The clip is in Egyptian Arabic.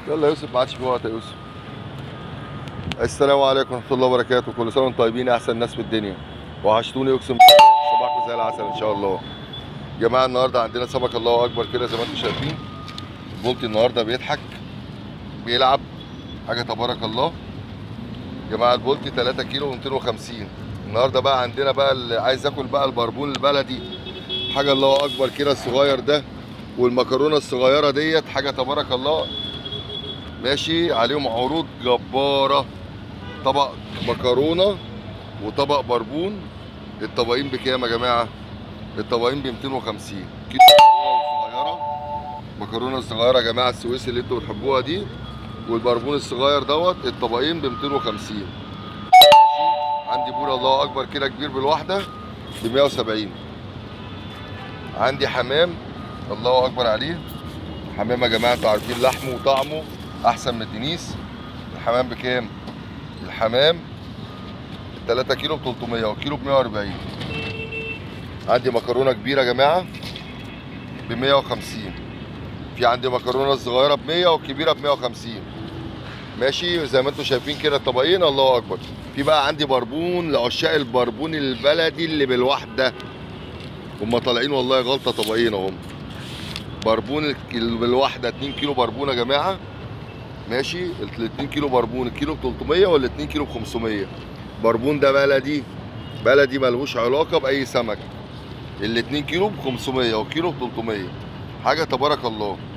يلا يا يوسف ما عادش في وقت يا يوسف السلام عليكم ورحمه الله وبركاته كل سنه وانتم طيبين يا احسن ناس في الدنيا وحشتوني اقسم بالله صباحكم زي العسل ان شاء الله يا جماعه النهارده عندنا سمك الله اكبر كده زي ما انتم شايفين بولتي النهارده بيضحك بيلعب حاجه تبارك الله يا جماعه البولتي 3 كيلو 250 النهارده بقى عندنا بقى اللي عايز ياكل بقى البربون البلدي حاجه الله اكبر كده الصغير ده والمكرونه الصغيره ديت حاجه تبارك الله ماشي عليهم عروض جباره طبق مكرونه وطبق بربون الطبقين بكام يا جماعه الطبقين ب 250 كيلو مكرونه صغيره مكرونه صغيره يا جماعه السويسي اللي انتوا بتحبوها دي والبربون الصغير دوت الطبقين ب 250 ماشي عندي بور الله اكبر كده كبير بالواحده ب 170 عندي حمام الله اكبر عليه حمام يا جماعه انتوا عارفين لحمه وطعمه احسن من الدنيس الحمام بكام الحمام 3 كيلو ب 300 وكيلو ب 140 عندي مكرونه كبيره يا جماعه ب 150 في عندي مكرونه صغيره ب 100 والكبيره ب 150 ماشي زي ما انتم شايفين كده الطبقين الله اكبر في بقى عندي بربون لعشاق البربون البلدي اللي بالواحده هم طالعين والله غلطه طبقين اهم بربون الك- بالواحده 2 كيلو بربون يا جماعه ماشي ال 2 كيلو بربون الكيلو ب 300 ولا 2 كيلو ب 500 بربون ده بلدي بلدي ملهوش علاقه باي سمك ال 2 كيلو ب 500 وكيلو ب 300 حاجه تبارك الله